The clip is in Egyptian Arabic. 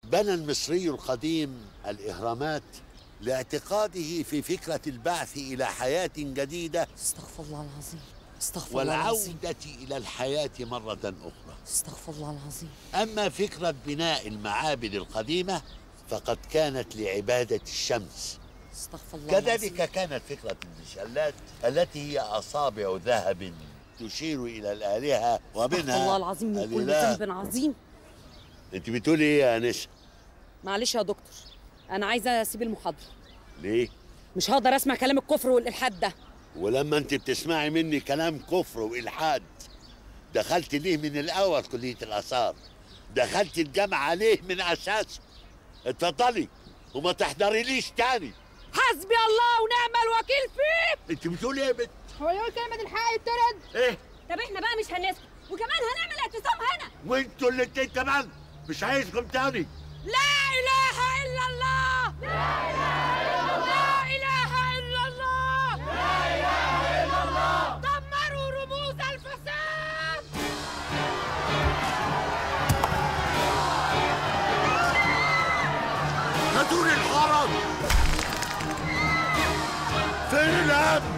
بنى المصري القديم الإهرامات لاعتقاده في فكرة البعث إلى حياة جديدة استغفر الله العظيم استغفر الله العظيم والعودة إلى الحياة مرة أخرى استغفر الله العظيم أما فكرة بناء المعابد القديمة فقد كانت لعبادة الشمس استغفر الله العظيم كذلك كانت فكرة المشلات التي هي أصابع ذهب تشير إلى الآلهة استغفر الله ومنها العظيم من كل الإله. ذنب عظيم أنت بتقولي إيه يا أنسة؟ معلش يا دكتور انا عايزه اسيب المحاضره ليه؟ مش هقدر اسمع كلام الكفر والالحاد ده ولما أنت بتسمعي مني كلام كفر وإلحاد دخلت ليه من الأول كلية الآثار؟ دخلت الجامعة ليه من أساسه؟ اتفضلي وما تحضريليش تاني حسبي الله ونعم الوكيل فيه أنت بتقولي إيه يا بنت؟ هو يقول كلمة الحق يترد إيه؟ طب احنا بقى مش هنسكت وكمان هنعمل اعتصام هنا وانتوا الاتنين كمان مش عايزكم تاني لا اله الا الله لا اله الا الله لا اله الا الله دمروا رموز الفساد هاتوا لي الحرم فين الامن